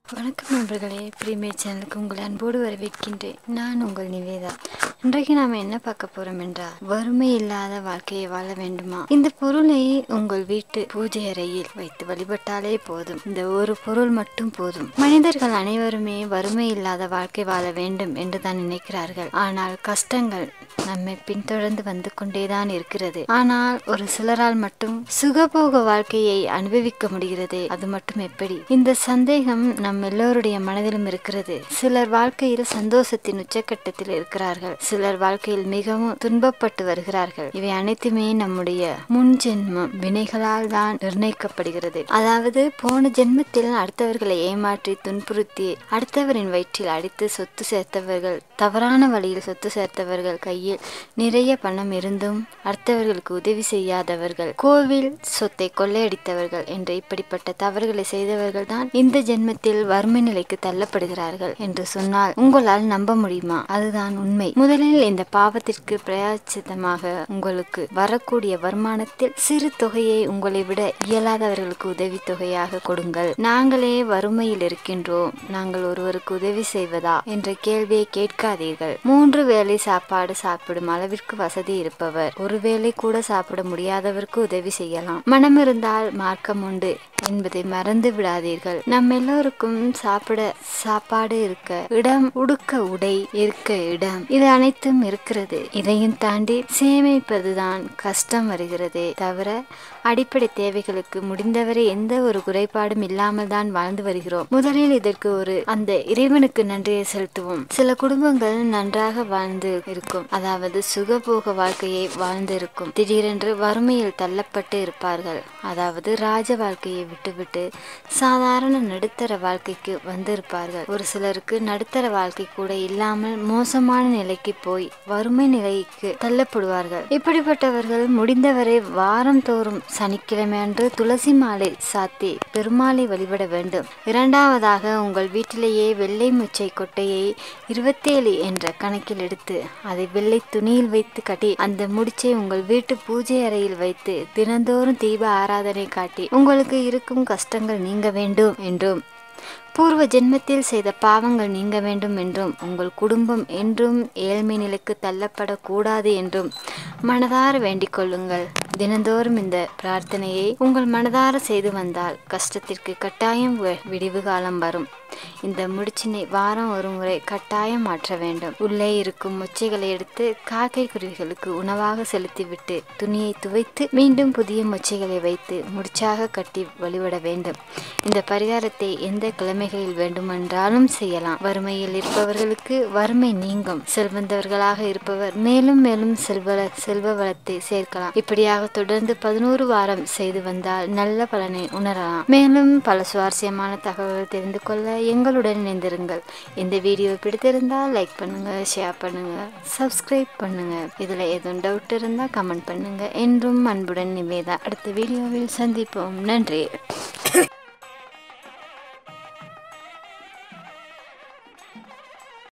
வணக்கம் நண்பர்களே ப்ரீமியர் சேனலுக்கு உங்களை அன்போடு வரவேற்கின்றேன் நான் உங்கள் நிவேதா இன்றைக்கு நாம என்ன பார்க்க போறோம் என்றால் வறுமை இல்லாத வாழ்க்கையை வாழ வேண்டுமா இந்த பொருளை உங்கள் வீட்டு பூஜை அறையில் வைத்து வழிபட்டாலே போதும் இந்த ஒரு பொருள் மட்டும் போதும் மனிதர்கள் அனைவருமே வறுமை இல்லாத வாழ்க்கை வாழ வேண்டும் என்று தான் நினைக்கிறார்கள் ஆனால் கஷ்டங்கள் நம்மை பின்தொடர்ந்து வந்து கொண்டேதான் இருக்கிறது ஆனால் ஒரு சிலரால் மட்டும் சுகபோக வாழ்க்கையை அனுபவிக்க முடிகிறது அது மட்டும் எப்படி இந்த சந்தேகம் நம் எல்லோருடைய மனதிலும் இருக்கிறது சிலர் வாழ்க்கையில் சந்தோஷத்தின் உச்சக்கட்டத்தில் இருக்கிறார்கள் சிலர் வாழ்க்கையில் மிகவும் துன்பப்பட்டு வருகிறார்கள் இவை அனைத்துமே நம்முடைய முன் ஜென்மம் வினைகளால் தான் நிர்ணயிக்கப்படுகிறது அதாவது போன ஜென்மத்தில் அடுத்தவர்களை ஏமாற்றி துன்புறுத்தி அடுத்தவரின் வயிற்றில் அடித்து சொத்து சேர்த்தவர்கள் தவறான வழியில் சொத்து சேர்த்தவர்கள் கையில் நிறைய பணம் இருந்தும் அடுத்தவர்களுக்கு உதவி செய்யாதவர்கள் கோவில் சொத்தை கொள்ளையடித்தவர்கள் என்ற இப்படிப்பட்ட தவறுகளை செய்தவர்கள் தான் இந்த ஜென்மத்தில் வறுமை நிலைக்கு தள்ளப்படுகிறார்கள் என்று சொன்னால் உங்களால் நம்ப முடியுமா அதுதான் உண்மை முதலில் இந்த பாவத்திற்கு பிரயாச்சித்தமாக உங்களுக்கு வரக்கூடிய வருமானத்தில் சிறு தொகையை உங்களை விட இயலாதவர்களுக்கு உதவி தொகையாக கொடுங்கள் நாங்களே வறுமையில் இருக்கின்றோம் நாங்கள் ஒருவருக்கு உதவி செய்வதா என்ற கேள்வியை கேட்காதீர்கள் மூன்று வேளை சாப்பாடு சாப்பிடும் அளவிற்கு வசதி இருப்பவர் ஒருவேளை கூட சாப்பிட முடியாதவருக்கு உதவி செய்யலாம் மனம் இருந்தால் மார்க்கம் உண்டு என்பதை மறந்து விடாதீர்கள் நம் எல்லோருக்கும் சாப்பிட சாப்பாடு இருக்க இடம் உடுக்க உடை இருக்க இடம் இது அனைத்தும் இருக்கிறது இதையும் தாண்டி சேமிப்பதுதான் கஷ்டம் வருகிறதே தவிர அடிப்படை தேவைகளுக்கு முடிந்தவரை எந்த ஒரு குறைபாடும் இல்லாமல் தான் வாழ்ந்து வருகிறோம் முதலில் இதற்கு ஒரு அந்த இறைவனுக்கு நன்றியை செலுத்துவோம் சில குடும்பங்கள் நன்றாக வாழ்ந்து இருக்கும் அதாவது சுகபோக வாழ்க்கையை வாழ்ந்து இருக்கும் திடீரென்று வறுமையில் தள்ளப்பட்டு இருப்பார்கள் அதாவது ராஜ வாழ்க்கையை விட்டுவிட்டு சாதாரண நடுத்தர வாழ்க்கைக்கு வந்திருப்பார்கள் ஒரு சிலருக்கு நடுத்தர வாழ்க்கை கூட இல்லாமல் மோசமான நிலைக்கு போய் வறுமை நிலைக்கு தள்ளப்படுவார்கள் இப்படிப்பட்டவர்கள் முடிந்தவரை வாரம் தோறும் சனிக்கிழமை அன்று துளசி மாலை சாத்தி பெருமாளை வழிபட வேண்டும் இரண்டாவதாக உங்கள் வீட்டிலேயே வெள்ளை முச்சை கொட்டையை இருபத்தேழு என்ற கணக்கில் எடுத்து அதை வெள்ளை துணியில் வைத்து கட்டி அந்த முடிச்சை உங்கள் வீட்டு பூஜை அறையில் வைத்து தினந்தோறும் தீப ஆராதனை காட்டி உங்களுக்கு இருக்கும் கஷ்டங்கள் நீங்க வேண்டும் என்றும் பூர்வ ஜென்மத்தில் செய்த பாவங்கள் நீங்க வேண்டும் என்றும் உங்கள் குடும்பம் என்றும் ஏழ்மை நிலைக்கு தள்ளப்படக்கூடாது என்றும் மனதார வேண்டிக் கொள்ளுங்கள் தினந்தோறும் இந்த பிரார்த்தனையை உங்கள் மனதார செய்து வந்தால் கஷ்டத்திற்கு கட்டாயம் விடிவு காலம் வரும் இந்த முடிச்சினை வாரம் ஒரு முறை கட்டாயம் மாற்ற வேண்டும் உள்ளே இருக்கும் மொச்சைகளை எடுத்து காக்கை குருவிகளுக்கு உணவாக செலுத்திவிட்டு துணியை துவைத்து மீண்டும் புதிய மொச்சைகளை வைத்து முடிச்சாக கட்டி வழிபட வேண்டும் இந்த பரிகாரத்தை எந்த கிழமைகளில் வேண்டுமென்றாலும் செய்யலாம் வறுமையில் இருப்பவர்களுக்கு வறுமை நீங்கும் செல்வந்தவர்களாக இருப்பவர் மேலும் மேலும் செல்வ செல்வ வளத்தை சேர்க்கலாம் இப்படியாக தொடர்ந்து பதினோரு வாரம் செய்து வந்தால் நல்ல பலனை உணரலாம் மேலும் பல சுவாரஸ்யமான தகவல்கள் தெரிந்து கொள்ள எங்களுடன் இணைந்திருங்கள் இந்த வீடியோ பிடித்திருந்தால் லைக் பண்ணுங்க ஷேர் பண்ணுங்க சப்ஸ்கிரைப் பண்ணுங்க இதுல எதுவும் டவுட் இருந்தால் கமெண்ட் பண்ணுங்க என்றும் அன்புடன் நிவேதா அடுத்த வீடியோவில் சந்திப்போம் நன்றி